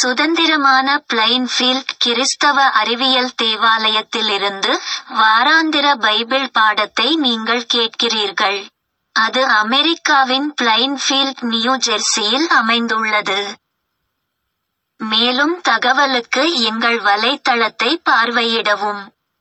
சுதந்திரமான பிளைன்ஃபீல்ட் கிறிஸ்தவ அறிவியல் தேவாலயத்திலிருந்து வாராந்திர பைபிள் பாடத்தை நீங்கள் கேட்கிறீர்கள். அது அமெரிக்காவின் பிளைன்ஃபீல்ட் நியூ ஜெர்சியில் அமைந்துள்ளது. மேலும் தகவலுக்கு எங்கள் வலைத்தளத்தை பார்வையிடவும்.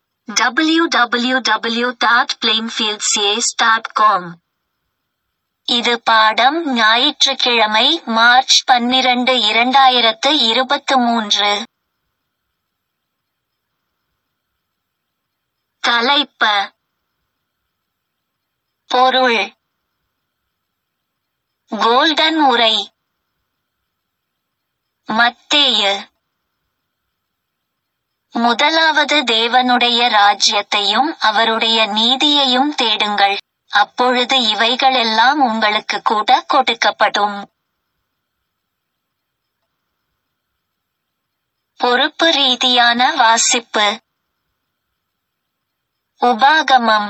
www.plainfieldcs.com இது பாடம் ஞாயிற்றுக்கிழமை மார்ச் பன்னிரண்டு இரண்டாயிரத்து இருபத்து மூன்று. தலைப்ப பொருள் கோல்டன் உரை மத்தேயு முதலாவது தேவனுடைய ராஜ்யத்தையும் அவருடைய நீதியையும் தேடுங்கள் அப்பொழுது இவைகளெல்லாம் உங்களுக்கு கூட கொடுக்கப்படும். பொறுப்பு ரீதியான வாசிப்பு உபாகமம்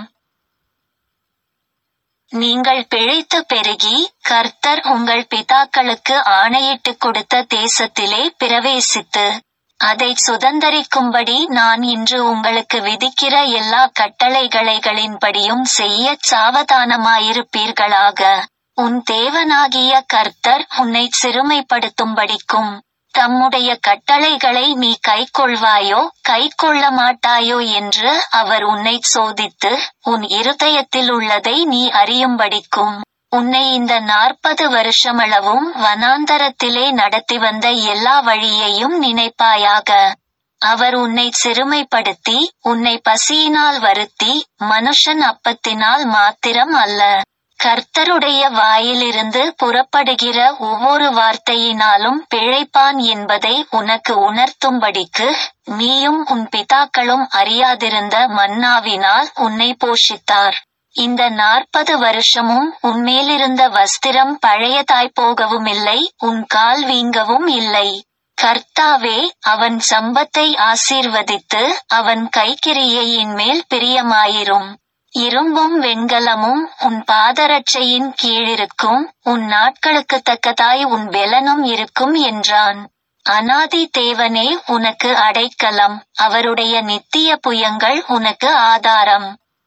நீங்கள் பிழைத்து பெருகி கர்த்தர் உங்கள் பிதாக்களுக்கு ஆணையிட்டுக் கொடுத்த தேசத்திலே பிரவேசித்து அதைச் சுதந்தரிக்கும்படி நான் இன்று உங்களுக்கு விதிக்கிற எல்லா கட்டளைகளைகளின்படியும் செய்யச் சாவதானமாயிருப்பீர்களாக உன் தேவனாகிய கர்த்தர் உன்னைச் சிறுமைப்படுத்தும்படிக்கும் தம்முடைய கட்டளைகளை நீ கைக்கொள்வாயோ கைக்கொள்ள மாட்டாயோ என்று அவர் உன்னைச் சோதித்து உன் இருதயத்தில் உள்ளதை நீ அறியும்படிக்கும் உன்னை இந்த நாற்பது வருஷமளவும் வனாந்தரத்திலே நடத்தி வந்த எல்லா வழியையும் நினைப்பாயாக அவர் உன்னை சிறுமைப்படுத்தி உன்னை பசியினால் வருத்தி மனுஷன் அப்பத்தினால் மாத்திரம் அல்ல கர்த்தருடைய வாயிலிருந்து புறப்படுகிற ஒவ்வொரு வார்த்தையினாலும் பிழைப்பான் என்பதை உனக்கு உணர்த்தும்படிக்கு நீயும் உன் பிதாக்களும் அறியாதிருந்த மன்னாவினால் உன்னை போஷித்தார் இந்த நாற்பது வருஷமும் உன்மேலிருந்த வஸ்திரம் பழையதாய் போகவுமில்லை உன் கால் வீங்கவும் இல்லை கர்த்தாவே அவன் சம்பத்தை ஆசீர்வதித்து அவன் கைக்கிரியையின் மேல் பிரியமாயிரும் இரும்பும் வெண்கலமும் உன் பாதரட்சையின் கீழிருக்கும் உன் நாட்களுக்கு தக்கதாய் உன் பெலனும் இருக்கும் என்றான் அனாதி தேவனே உனக்கு அடைக்கலம் அவருடைய நித்திய புயங்கள் உனக்கு ஆதாரம்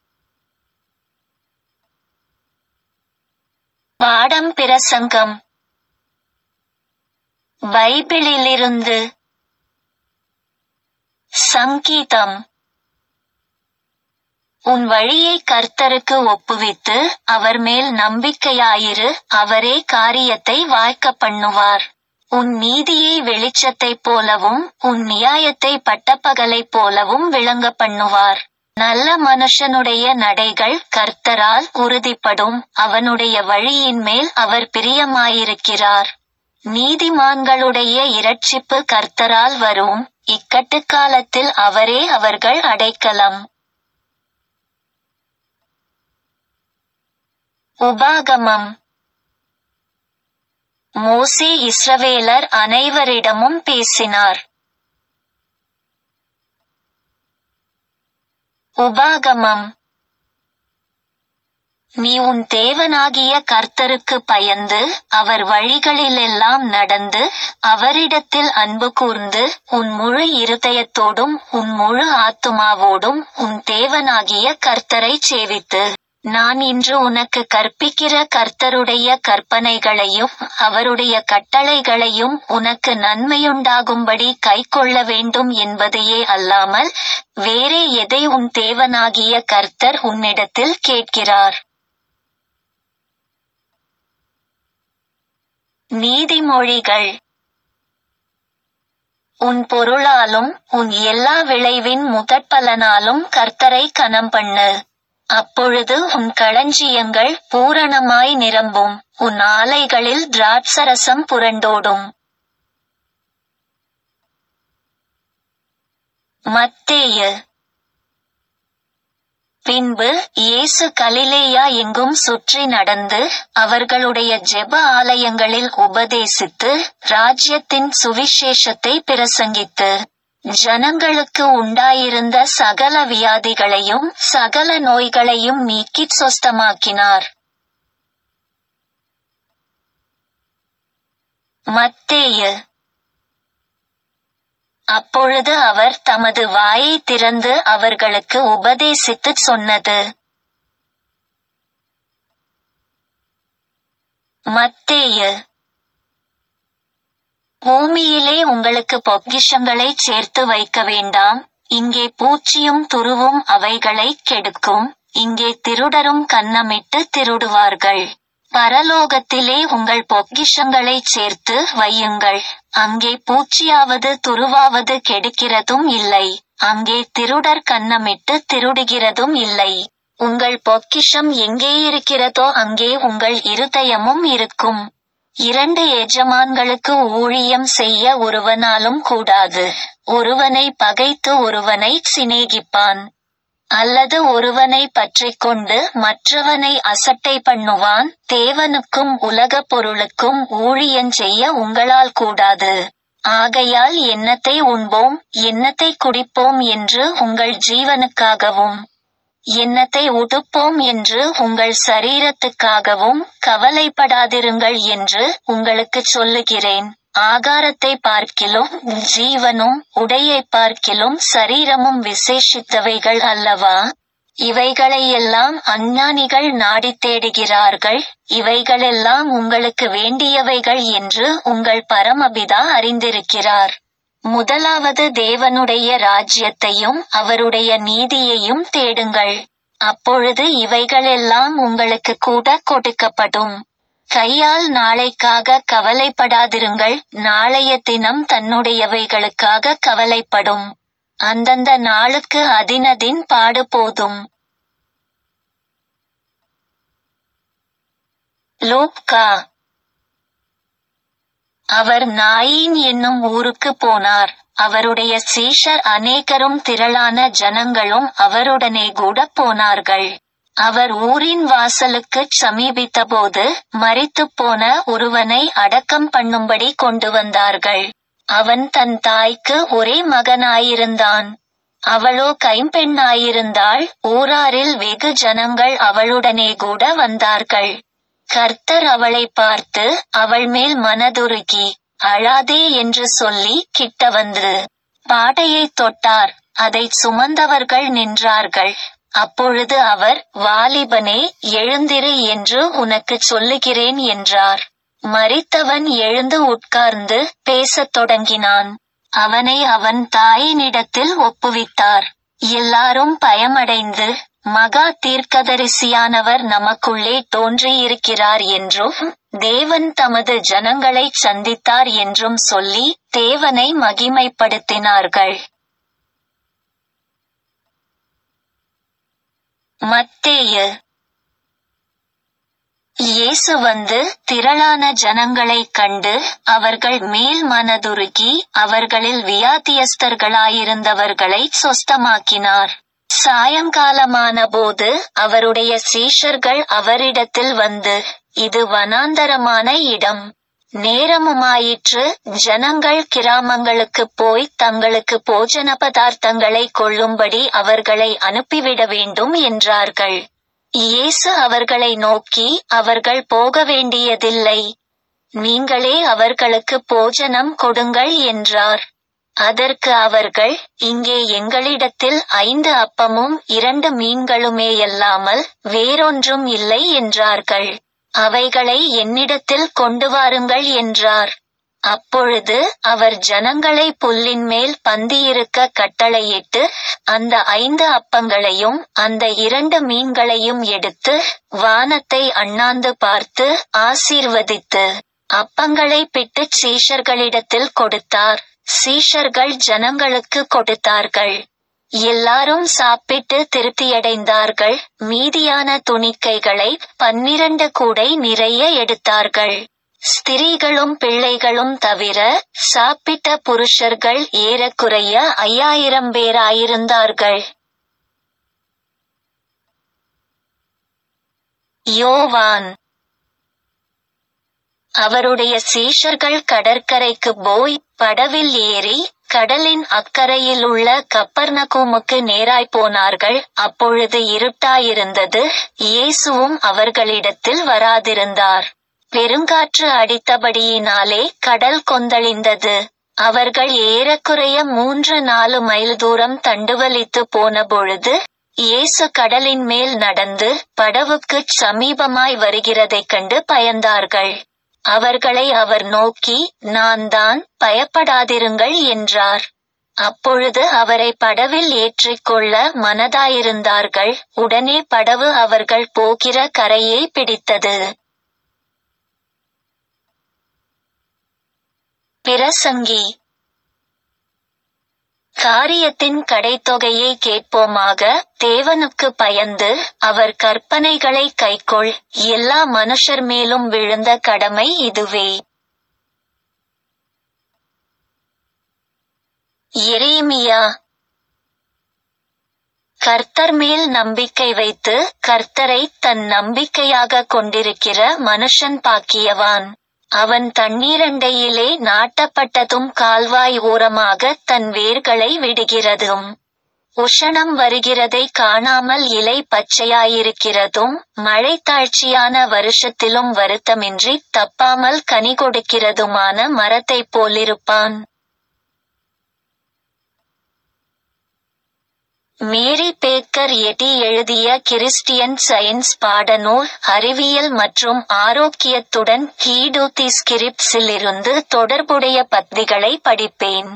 பாடம் பிரசங்கம் பைபிளிலிருந்து சங்கீதம் உன் வழியை கர்த்தருக்கு ஒப்புவித்து அவர் மேல் நம்பிக்கையாயிரு அவரே காரியத்தை வாய்க்க பண்ணுவார் உன் நீதியை வெளிச்சத்தைப் போலவும் உன் நியாயத்தை பட்டப்பகலைப் போலவும் விளங்க பண்ணுவார் நல்ல மனுஷனுடைய நடைகள் கர்த்தரால் உறுதிப்படும் அவனுடைய வழியின் மேல் அவர் பிரியமாயிருக்கிறார் நீதிமான்களுடைய இரட்சிப்பு கர்த்தரால் வரும் இக்கட்டு காலத்தில் அவரே அவர்கள் அடைக்கலம் உபாகமம் மோசே இஸ்ரவேலர் அனைவரிடமும் பேசினார் உபாகமம் நீ உன் தேவனாகிய கர்த்தருக்கு பயந்து அவர் வழிகளிலெல்லாம் நடந்து அவரிடத்தில் அன்பு கூர்ந்து உன் முழு இருதயத்தோடும் உன் முழு ஆத்துமாவோடும் உன் தேவனாகிய கர்த்தரைச் சேவித்து நான் இன்று உனக்கு கற்பிக்கிற கர்த்தருடைய கற்பனைகளையும் அவருடைய கட்டளைகளையும் உனக்கு நன்மையுண்டாகும்படி கைக்கொள்ள வேண்டும் என்பதையே அல்லாமல் வேறே எதை உன் தேவனாகிய கர்த்தர் உன்னிடத்தில் கேட்கிறார் நீதிமொழிகள் உன் பொருளாலும் உன் எல்லா விளைவின் முதற்பலனாலும் கர்த்தரை கனம் பண்ணு அப்பொழுது உன் களஞ்சியங்கள் பூரணமாய் நிரம்பும் உன் ஆலைகளில் திராட்சரசம் புரண்டோடும் மத்தேயு பின்பு இயேசு கலிலேயா எங்கும் சுற்றி நடந்து அவர்களுடைய ஜெப ஆலயங்களில் உபதேசித்து ராஜ்யத்தின் சுவிசேஷத்தை பிரசங்கித்து ஜனங்களுக்கு உண்டாயிருந்த சகல வியாதிகளையும் சகல நோய்களையும் நீக்கிச் சொஸ்தமாக்கினார் மத்தேயு அப்பொழுது அவர் தமது வாயை திறந்து அவர்களுக்கு உபதேசித்துச் சொன்னது மத்தேயு பூமியிலே உங்களுக்கு பொக்கிஷங்களை சேர்த்து வைக்க வேண்டாம் இங்கே பூச்சியும் துருவும் அவைகளை கெடுக்கும் இங்கே திருடரும் கன்னமிட்டு திருடுவார்கள் பரலோகத்திலே உங்கள் பொக்கிஷங்களை சேர்த்து வையுங்கள் அங்கே பூச்சியாவது துருவாவது கெடுக்கிறதும் இல்லை அங்கே திருடர் கன்னமிட்டு திருடுகிறதும் இல்லை உங்கள் பொக்கிஷம் எங்கே இருக்கிறதோ அங்கே உங்கள் இருதயமும் இருக்கும் இரண்டு எஜமான்களுக்கு ஊழியம் செய்ய ஒருவனாலும் கூடாது ஒருவனை பகைத்து ஒருவனை சிநேகிப்பான் அல்லது ஒருவனை பற்றிக் கொண்டு மற்றவனை அசட்டை பண்ணுவான் தேவனுக்கும் உலக பொருளுக்கும் ஊழியன் செய்ய உங்களால் கூடாது ஆகையால் எண்ணத்தை உண்போம் எண்ணத்தை குடிப்போம் என்று உங்கள் ஜீவனுக்காகவும் எண்ணத்தை உடுப்போம் என்று உங்கள் சரீரத்துக்காகவும் கவலைப்படாதிருங்கள் என்று உங்களுக்கு சொல்லுகிறேன் ஆகாரத்தை பார்க்கிலும் ஜீவனும் உடையை பார்க்கிலும் சரீரமும் விசேஷித்தவைகள் அல்லவா இவைகளையெல்லாம் அஞ்ஞானிகள் நாடித் தேடுகிறார்கள் இவைகளெல்லாம் உங்களுக்கு வேண்டியவைகள் என்று உங்கள் பரமபிதா அறிந்திருக்கிறார் முதலாவது தேவனுடைய ராஜ்யத்தையும் அவருடைய நீதியையும் தேடுங்கள் அப்பொழுது இவைகளெல்லாம் உங்களுக்கு கூட கொடுக்கப்படும் கையால் நாளைக்காக கவலைப்படாதிருங்கள் நாளைய தினம் தன்னுடையவைகளுக்காக கவலைப்படும் அந்தந்த நாளுக்கு அதினதின் பாடு போதும் லூக்கா அவர் நாயின் என்னும் ஊருக்கு போனார் அவருடைய சீஷர் அநேகரும் திரளான ஜனங்களும் அவருடனே கூட போனார்கள் அவர் ஊரின் வாசலுக்குச் சமீபித்தபோது மரித்துப் போன ஒருவனை அடக்கம் பண்ணும்படி கொண்டு வந்தார்கள் அவன் தன் தாய்க்கு ஒரே மகனாயிருந்தான் அவளோ கைம்பெண்ணாயிருந்தாள் ஊராரில் வெகு ஜனங்கள் அவளுடனே கூட வந்தார்கள் கர்த்தர் அவளை பார்த்து அவள் மேல் மனதுருகி அழாதே என்று சொல்லி கிட்ட வந்து பாடையை தொட்டார் அதைச் சுமந்தவர்கள் நின்றார்கள் அப்பொழுது அவர் வாலிபனே எழுந்திரு என்று உனக்குச் சொல்லுகிறேன் என்றார் மரித்தவன் எழுந்து உட்கார்ந்து பேசத் தொடங்கினான் அவனை அவன் தாயினிடத்தில் ஒப்புவித்தார் எல்லாரும் பயமடைந்து மகா தீர்க்கதரிசியானவர் நமக்குள்ளே தோன்றியிருக்கிறார் என்றும் தேவன் தமது ஜனங்களை சந்தித்தார் என்றும் சொல்லி தேவனை மகிமைப்படுத்தினார்கள் மத்தேயு இயேசு வந்து திரளான ஜனங்களைக் கண்டு அவர்கள் மேல் மனதுருகி அவர்களில் வியாதியஸ்தர்களாயிருந்தவர்களை சொஸ்தமாக்கினார் சாயங்காலமான போது அவருடைய சீஷர்கள் அவரிடத்தில் வந்து இது வனாந்தரமான இடம் நேரமுமாயிற்று ஜனங்கள் கிராமங்களுக்குப் போய் தங்களுக்கு போஜன பதார்த்தங்களை கொள்ளும்படி அவர்களை அனுப்பிவிட வேண்டும் என்றார்கள் இயேசு அவர்களை நோக்கி அவர்கள் போக வேண்டியதில்லை நீங்களே அவர்களுக்கு போஜனம் கொடுங்கள் என்றார் அதற்கு அவர்கள் இங்கே எங்களிடத்தில் ஐந்து அப்பமும் இரண்டு மீன்களுமேயல்லாமல் வேறொன்றும் இல்லை என்றார்கள் அவைகளை என்னிடத்தில் கொண்டு வாருங்கள் என்றார் அப்பொழுது அவர் ஜனங்களை புல்லின் மேல் பந்தியிருக்க கட்டளையிட்டு அந்த ஐந்து அப்பங்களையும் அந்த இரண்டு மீன்களையும் எடுத்து வானத்தை அண்ணாந்து பார்த்து ஆசீர்வதித்து அப்பங்களை பிட்டுச் சீஷர்களிடத்தில் கொடுத்தார் சீஷர்கள் ஜனங்களுக்கு கொடுத்தார்கள் எல்லாரும் சாப்பிட்டு திருப்தியடைந்தார்கள் மீதியான துணிக்கைகளை பன்னிரண்டு கூடை நிறைய எடுத்தார்கள் ஸ்திரீகளும் பிள்ளைகளும் தவிர சாப்பிட்ட புருஷர்கள் ஏறக்குறைய ஐயாயிரம் பேராயிருந்தார்கள் யோவான் அவருடைய சீஷர்கள் கடற்கரைக்கு போய் படவில் ஏறி கடலின் அக்கறையில் உள்ள கப்பர்நகூமுக்கு நேராய் போனார்கள் அப்பொழுது இருட்டாயிருந்தது இயேசுவும் அவர்களிடத்தில் வராதிருந்தார் பெருங்காற்று அடித்தபடியினாலே கடல் கொந்தளிந்தது அவர்கள் ஏறக்குறைய மூன்று நாலு மைல் தூரம் தண்டுவலித்து போன பொழுது இயேசு கடலின் மேல் நடந்து படவுக்குச் சமீபமாய் வருகிறதைக் கண்டு பயந்தார்கள் அவர்களை அவர் நோக்கி நான் தான் பயப்படாதிருங்கள் என்றார் அப்பொழுது அவரை படவில் ஏற்றிக்கொள்ள மனதாயிருந்தார்கள் உடனே படவு அவர்கள் போகிற கரையை பிடித்தது பிரசங்கி காரியத்தின் கடைத்தொகையை கேட்போமாக தேவனுக்கு பயந்து அவர் கற்பனைகளை கைக்கொள் எல்லா மனுஷர் மேலும் விழுந்த கடமை இதுவே எரேமியா கர்த்தர் மேல் நம்பிக்கை வைத்து கர்த்தரை தன் நம்பிக்கையாக கொண்டிருக்கிற மனுஷன் பாக்கியவான் அவன் தண்ணீரண்டையிலே நாட்டப்பட்டதும் கால்வாய் ஓரமாக தன் வேர்களை விடுகிறதும் உஷணம் வருகிறதை காணாமல் இலை பச்சையாயிருக்கிறதும் மழை தாழ்ச்சியான வருஷத்திலும் வருத்தமின்றி தப்பாமல் கனி கொடுக்கிறதுமான மரத்தைப் போலிருப்பான் மேரி பேக்கர் எட்டி எழுதிய கிறிஸ்டியன் சயின்ஸ் பாடநூல் அறிவியல் மற்றும் ஆரோக்கியத்துடன் ஹீடூத்தி ஸ்கிரிப்ட்ஸில் இருந்து தொடர்புடைய பத்திகளை படிப்பேன்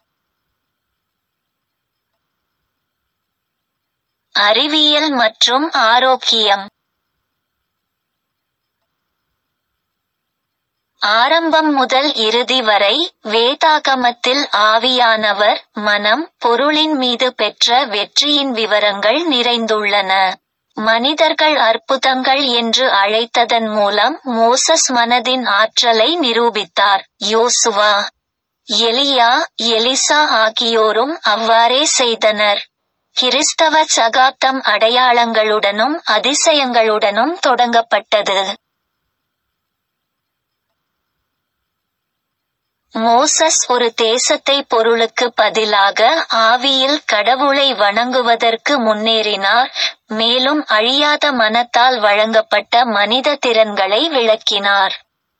அறிவியல் மற்றும் ஆரோக்கியம் ஆரம்பம் முதல் இறுதி வரை வேதாகமத்தில் ஆவியானவர் மனம் பொருளின் மீது பெற்ற வெற்றியின் விவரங்கள் நிறைந்துள்ளன மனிதர்கள் அற்புதங்கள் என்று அழைத்ததன் மூலம் மோசஸ் மனதின் ஆற்றலை நிரூபித்தார் யோசுவா எலியா எலிசா ஆகியோரும் அவ்வாறே செய்தனர் கிறிஸ்தவ சகாப்தம் அடையாளங்களுடனும் அதிசயங்களுடனும் தொடங்கப்பட்டது மோசஸ் ஒரு தேசத்தை பொருளுக்கு பதிலாக ஆவியில் கடவுளை வணங்குவதற்கு முன்னேறினார் மேலும் அழியாத மனத்தால் வழங்கப்பட்ட மனித திறன்களை விளக்கினார்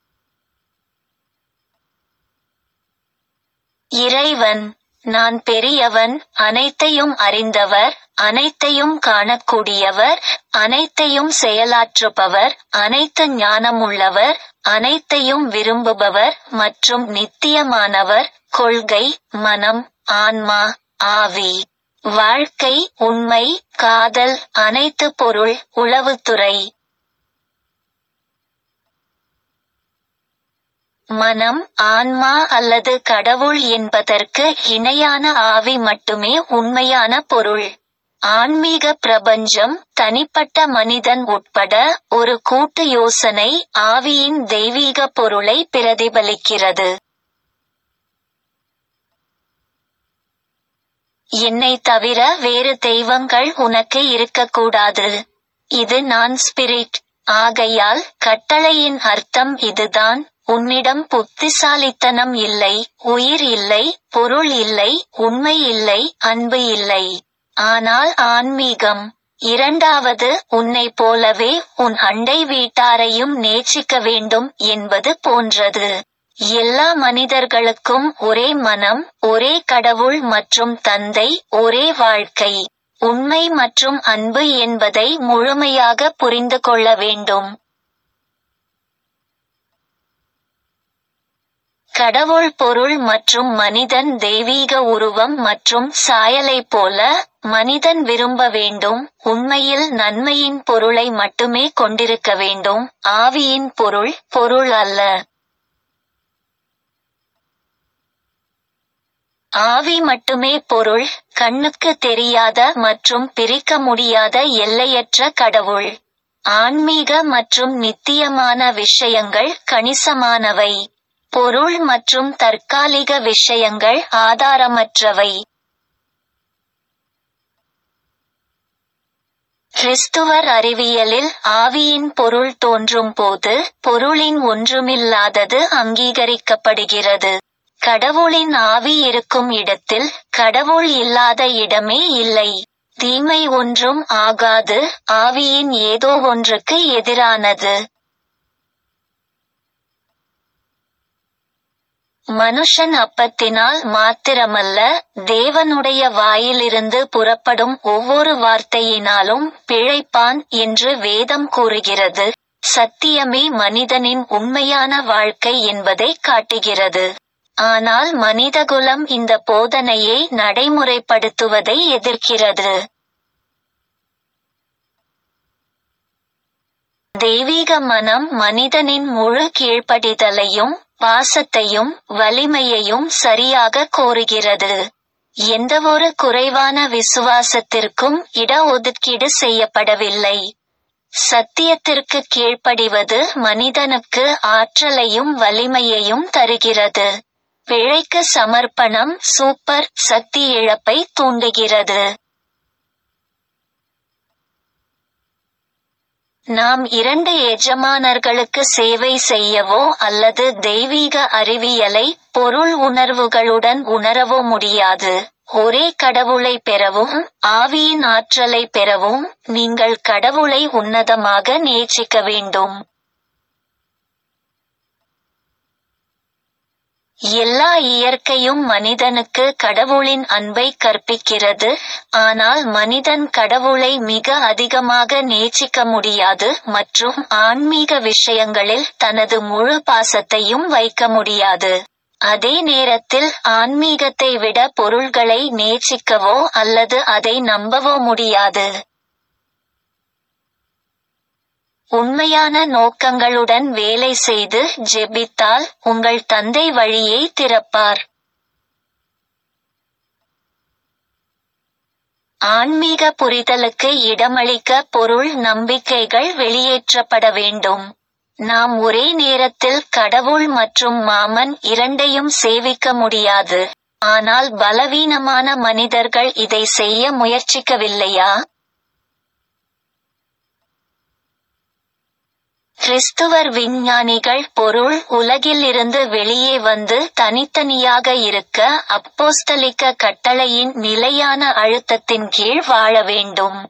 இறைவன் நான் பெரியவன் அனைத்தையும் அறிந்தவர் அனைத்தையும் காணக்கூடியவர் அனைத்தையும் செயலாற்றுபவர் அனைத்து ஞானமுள்ளவர் அனைத்தையும் விரும்புபவர் மற்றும் நித்தியமானவர் கொள்கை மனம் ஆன்மா ஆவி வாழ்க்கை உண்மை காதல் அனைத்து பொருள் உளவுத்துறை மனம் ஆன்மா அல்லது கடவுள் என்பதற்கு இணையான ஆவி மட்டுமே உண்மையான பொருள் ஆன்மீக பிரபஞ்சம் தனிப்பட்ட மனிதன் உட்பட ஒரு கூட்டு யோசனை ஆவியின் தெய்வீக பொருளை பிரதிபலிக்கிறது என்னை தவிர வேறு தெய்வங்கள் உனக்கு இருக்கக்கூடாது இது நான் ஸ்பிரிட் ஆகையால் கட்டளையின் அர்த்தம் இதுதான் உன்னிடம் புத்திசாலித்தனம் இல்லை உயிர் இல்லை பொருள் இல்லை உண்மை இல்லை அன்பு இல்லை ஆனால் ஆன்மீகம் இரண்டாவது உன்னை போலவே உன் அண்டை வீட்டாரையும் நேசிக்க வேண்டும் என்பது போன்றது எல்லா மனிதர்களுக்கும் ஒரே மனம் ஒரே கடவுள் மற்றும் தந்தை ஒரே வாழ்க்கை உண்மை மற்றும் அன்பு என்பதை முழுமையாக புரிந்து கொள்ள வேண்டும் கடவுள் பொருள் மற்றும் மனிதன் தெய்வீக உருவம் மற்றும் சாயலைப் போல மனிதன் விரும்ப வேண்டும் உண்மையில் நன்மையின் பொருளை மட்டுமே கொண்டிருக்க வேண்டும் ஆவியின் பொருள் பொருள் அல்ல ஆவி மட்டுமே பொருள் கண்ணுக்கு தெரியாத மற்றும் பிரிக்க முடியாத எல்லையற்ற கடவுள் ஆன்மீக மற்றும் நித்தியமான விஷயங்கள் கணிசமானவை பொருள் மற்றும் தற்காலிக விஷயங்கள் ஆதாரமற்றவை கிறிஸ்துவர் அறிவியலில் ஆவியின் பொருள் தோன்றும் போது பொருளின் ஒன்றுமில்லாதது அங்கீகரிக்கப்படுகிறது கடவுளின் ஆவி இருக்கும் இடத்தில் கடவுள் இல்லாத இடமே இல்லை தீமை ஒன்றும் ஆகாது ஆவியின் ஏதோ ஒன்றுக்கு எதிரானது மனுஷன் அப்பத்தினால் மாத்திரமல்ல தேவனுடைய வாயிலிருந்து புறப்படும் ஒவ்வொரு வார்த்தையினாலும் பிழைப்பான் என்று வேதம் கூறுகிறது சத்தியமே மனிதனின் உண்மையான வாழ்க்கை என்பதை காட்டுகிறது ஆனால் மனிதகுலம் இந்த போதனையை நடைமுறைப்படுத்துவதை எதிர்க்கிறது தெய்வீக மனம் மனிதனின் முழு கீழ்ப்படிதலையும் பாசத்தையும் வலிமையையும் சரியாக கோருகிறது எந்தவொரு குறைவான விசுவாசத்திற்கும் இட ஒதுக்கீடு செய்யப்படவில்லை சத்தியத்திற்கு கீழ்ப்படிவது மனிதனுக்கு ஆற்றலையும் வலிமையையும் தருகிறது பிழைக்கு சமர்ப்பணம் சூப்பர் சக்தி இழப்பை தூண்டுகிறது நாம் இரண்டு எஜமானர்களுக்கு சேவை செய்யவோ அல்லது தெய்வீக அறிவியலை பொருள் உணர்வுகளுடன் உணரவோ முடியாது ஒரே கடவுளை பெறவும் ஆவியின் ஆற்றலை பெறவும் நீங்கள் கடவுளை உன்னதமாக நேசிக்க வேண்டும் எல்லா இயற்கையும் மனிதனுக்கு கடவுளின் அன்பை கற்பிக்கிறது ஆனால் மனிதன் கடவுளை மிக அதிகமாக நேசிக்க முடியாது மற்றும் ஆன்மீக விஷயங்களில் தனது முழு பாசத்தையும் வைக்க முடியாது அதே நேரத்தில் ஆன்மீகத்தை விட பொருள்களை நேசிக்கவோ அல்லது அதை நம்பவோ முடியாது உண்மையான நோக்கங்களுடன் வேலை செய்து ஜெபித்தால் உங்கள் தந்தை வழியை திறப்பார் ஆன்மீக புரிதலுக்கு இடமளிக்க பொருள் நம்பிக்கைகள் வெளியேற்றப்பட வேண்டும் நாம் ஒரே நேரத்தில் கடவுள் மற்றும் மாமன் இரண்டையும் சேவிக்க முடியாது ஆனால் பலவீனமான மனிதர்கள் இதை செய்ய முயற்சிக்கவில்லையா கிறிஸ்துவர் விஞ்ஞானிகள் பொருள் உலகிலிருந்து வெளியே வந்து தனித்தனியாக இருக்க அப்போஸ்தலிக்க கட்டளையின் நிலையான அழுத்தத்தின் கீழ் வாழ வேண்டும்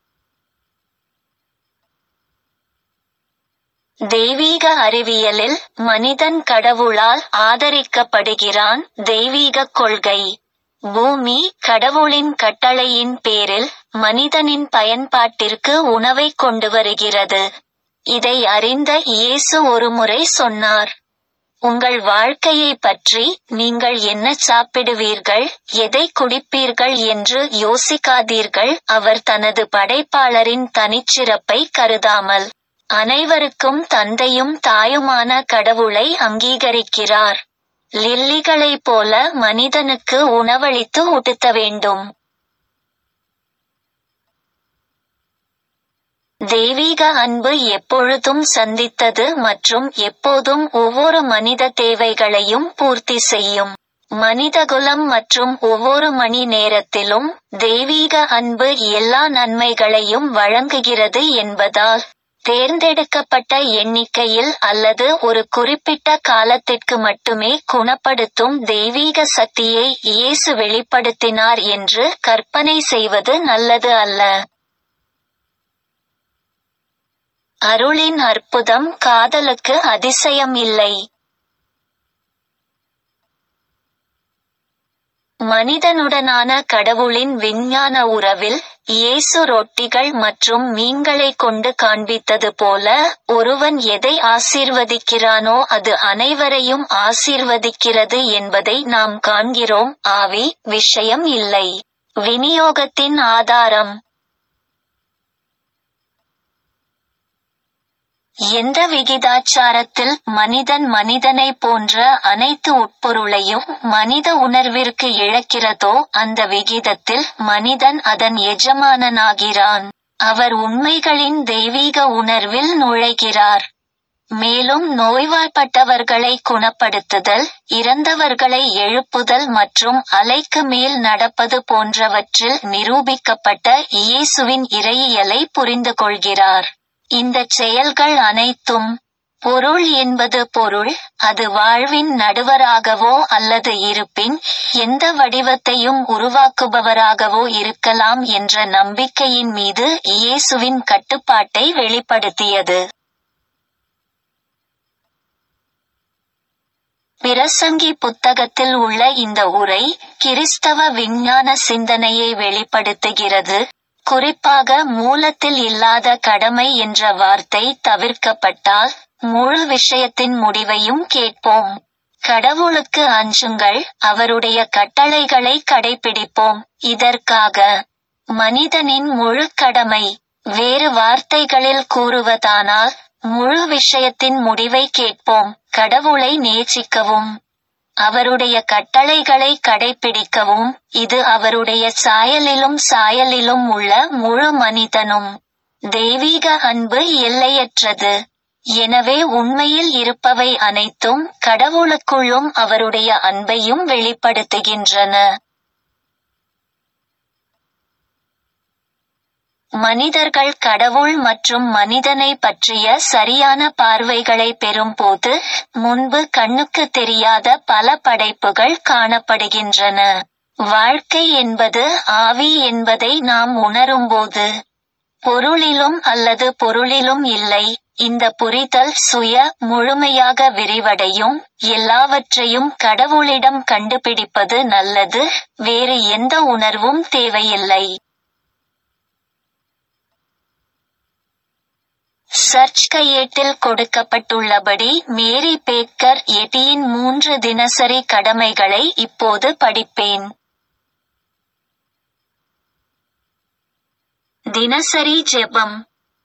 தெய்வீக அறிவியலில் மனிதன் கடவுளால் ஆதரிக்கப்படுகிறான் தெய்வீக கொள்கை பூமி கடவுளின் கட்டளையின் பேரில் மனிதனின் பயன்பாட்டிற்கு உணவை கொண்டு வருகிறது இதை அறிந்த இயேசு ஒருமுறை சொன்னார் உங்கள் வாழ்க்கையை பற்றி நீங்கள் என்ன சாப்பிடுவீர்கள் எதை குடிப்பீர்கள் என்று யோசிக்காதீர்கள் அவர் தனது படைப்பாளரின் தனிச்சிறப்பை கருதாமல் அனைவருக்கும் தந்தையும் தாயுமான கடவுளை அங்கீகரிக்கிறார் லில்லிகளைப் போல மனிதனுக்கு உணவளித்து ஊட்டுத்த வேண்டும் தெய்வீக அன்பு எப்பொழுதும் சந்தித்தது மற்றும் எப்போதும் ஒவ்வொரு மனித தேவைகளையும் பூர்த்தி செய்யும் மனிதகுலம் மற்றும் ஒவ்வொரு மணி நேரத்திலும் தெய்வீக அன்பு எல்லா நன்மைகளையும் வழங்குகிறது என்பதால் தேர்ந்தெடுக்கப்பட்ட எண்ணிக்கையில் அல்லது ஒரு குறிப்பிட்ட காலத்திற்கு மட்டுமே குணப்படுத்தும் தெய்வீக சக்தியை இயேசு வெளிப்படுத்தினார் என்று கற்பனை செய்வது நல்லது அல்ல அருளின் அற்புதம் காதலுக்கு அதிசயம் இல்லை மனிதனுடனான கடவுளின் விஞ்ஞான உறவில் இயேசு ரொட்டிகள் மற்றும் மீன்களை கொண்டு காண்பித்தது போல ஒருவன் எதை ஆசீர்வதிக்கிறானோ அது அனைவரையும் ஆசீர்வதிக்கிறது என்பதை நாம் காண்கிறோம் ஆவி விஷயம் இல்லை விநியோகத்தின் ஆதாரம் எந்த விகிதாச்சாரத்தில் மனிதன் மனிதனை போன்ற அனைத்து உட்பொருளையும் மனித உணர்விற்கு இழக்கிறதோ அந்த விகிதத்தில் மனிதன் அதன் எஜமானனாகிறான் அவர் உண்மைகளின் தெய்வீக உணர்வில் நுழைகிறார் மேலும் நோய்வாய்ப்பட்டவர்களை குணப்படுத்துதல் இறந்தவர்களை எழுப்புதல் மற்றும் அலைக்கு மேல் நடப்பது போன்றவற்றில் நிரூபிக்கப்பட்ட இயேசுவின் இறையியலை புரிந்து கொள்கிறார் இந்த செயல்கள் அனைத்தும் பொருள் என்பது பொருள் அது வாழ்வின் நடுவராகவோ அல்லது இருப்பின் எந்த வடிவத்தையும் உருவாக்குபவராகவோ இருக்கலாம் என்ற நம்பிக்கையின் மீது இயேசுவின் கட்டுப்பாட்டை வெளிப்படுத்தியது பிரசங்கி புத்தகத்தில் உள்ள இந்த உரை கிறிஸ்தவ விஞ்ஞான சிந்தனையை வெளிப்படுத்துகிறது குறிப்பாக மூலத்தில் இல்லாத கடமை என்ற வார்த்தை தவிர்க்கப்பட்டால் முழு விஷயத்தின் முடிவையும் கேட்போம் கடவுளுக்கு அஞ்சுங்கள் அவருடைய கட்டளைகளை கடைபிடிப்போம் இதற்காக மனிதனின் முழு கடமை வேறு வார்த்தைகளில் கூறுவதானால் முழு விஷயத்தின் முடிவை கேட்போம் கடவுளை நேசிக்கவும் அவருடைய கட்டளைகளை கடைபிடிக்கவும் இது அவருடைய சாயலிலும் சாயலிலும் உள்ள முழு மனிதனும் தெய்வீக அன்பு எல்லையற்றது எனவே உண்மையில் இருப்பவை அனைத்தும் கடவுளுக்குள்ளும் அவருடைய அன்பையும் வெளிப்படுத்துகின்றன மனிதர்கள் கடவுள் மற்றும் மனிதனை பற்றிய சரியான பார்வைகளை பெறும்போது முன்பு கண்ணுக்கு தெரியாத பல படைப்புகள் காணப்படுகின்றன வாழ்க்கை என்பது ஆவி என்பதை நாம் உணரும்போது பொருளிலும் அல்லது பொருளிலும் இல்லை இந்த புரிதல் சுய முழுமையாக விரிவடையும் எல்லாவற்றையும் கடவுளிடம் கண்டுபிடிப்பது நல்லது வேறு எந்த உணர்வும் தேவையில்லை சர்ச் கையேட்டில் கொடுக்கப்பட்டுள்ளபடி மேரி பேக்கர் எட்டியின் மூன்று தினசரி கடமைகளை இப்போது படிப்பேன் தினசரி ஜெபம்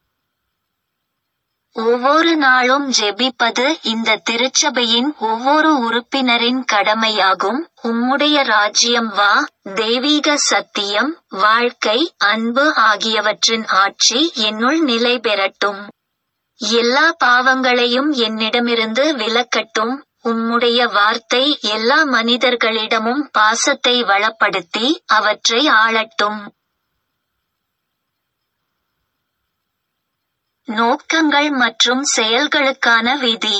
ஒவ்வொரு நாளும் ஜெபிப்பது இந்த திருச்சபையின் ஒவ்வொரு உறுப்பினரின் கடமையாகும் உம்முடைய ராஜ்யம் வா தெய்வீக சத்தியம் வாழ்க்கை அன்பு ஆகியவற்றின் ஆட்சி என்னுள் நிலை பெறட்டும் எல்லா பாவங்களையும் என்னிடமிருந்து விலக்கட்டும் உம்முடைய வார்த்தை எல்லா மனிதர்களிடமும் பாசத்தை வளப்படுத்தி அவற்றை ஆளட்டும் நோக்கங்கள் மற்றும் செயல்களுக்கான விதி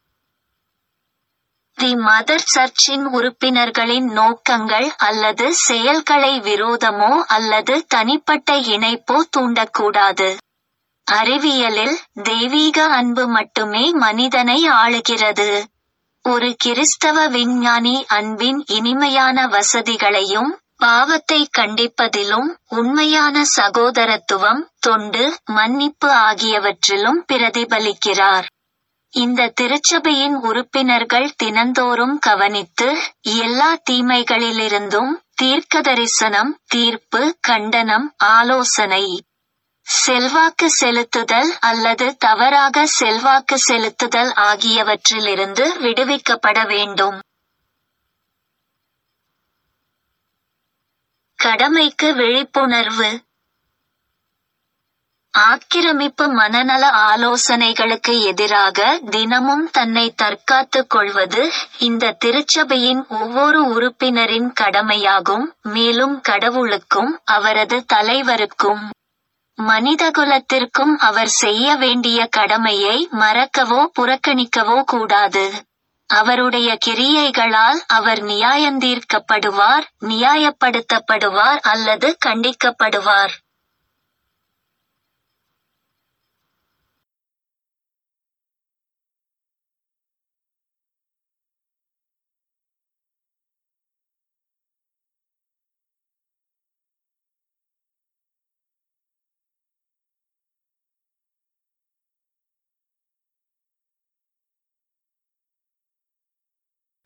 தி மதர் சர்ச்சின் உறுப்பினர்களின் நோக்கங்கள் அல்லது செயல்களை விரோதமோ அல்லது தனிப்பட்ட இணைப்போ தூண்டக்கூடாது அறிவியலில் தெய்வீக அன்பு மட்டுமே மனிதனை ஆளுகிறது ஒரு கிறிஸ்தவ விஞ்ஞானி அன்பின் இனிமையான வசதிகளையும் பாவத்தை கண்டிப்பதிலும் உண்மையான சகோதரத்துவம் தொண்டு மன்னிப்பு ஆகியவற்றிலும் பிரதிபலிக்கிறார் இந்த திருச்சபையின் உறுப்பினர்கள் தினந்தோறும் கவனித்து எல்லா தீமைகளிலிருந்தும் தீர்க்கதரிசனம் தீர்ப்பு கண்டனம் ஆலோசனை செல்வாக்கு செலுத்துதல் அல்லது தவறாக செல்வாக்கு செலுத்துதல் ஆகியவற்றிலிருந்து விடுவிக்கப்பட வேண்டும் கடமைக்கு விழிப்புணர்வு ஆக்கிரமிப்பு மனநல ஆலோசனைகளுக்கு எதிராக தினமும் தன்னை தற்காத்துக் கொள்வது இந்த திருச்சபையின் ஒவ்வொரு உறுப்பினரின் கடமையாகும் மேலும் கடவுளுக்கும் அவரது தலைவருக்கும் மனிதகுலத்திற்கும் அவர் செய்ய வேண்டிய கடமையை மறக்கவோ புறக்கணிக்கவோ கூடாது அவருடைய கிரியைகளால் அவர் நியாயந்தீர்க்கப்படுவார் நியாயப்படுத்தப்படுவார் அல்லது கண்டிக்கப்படுவார்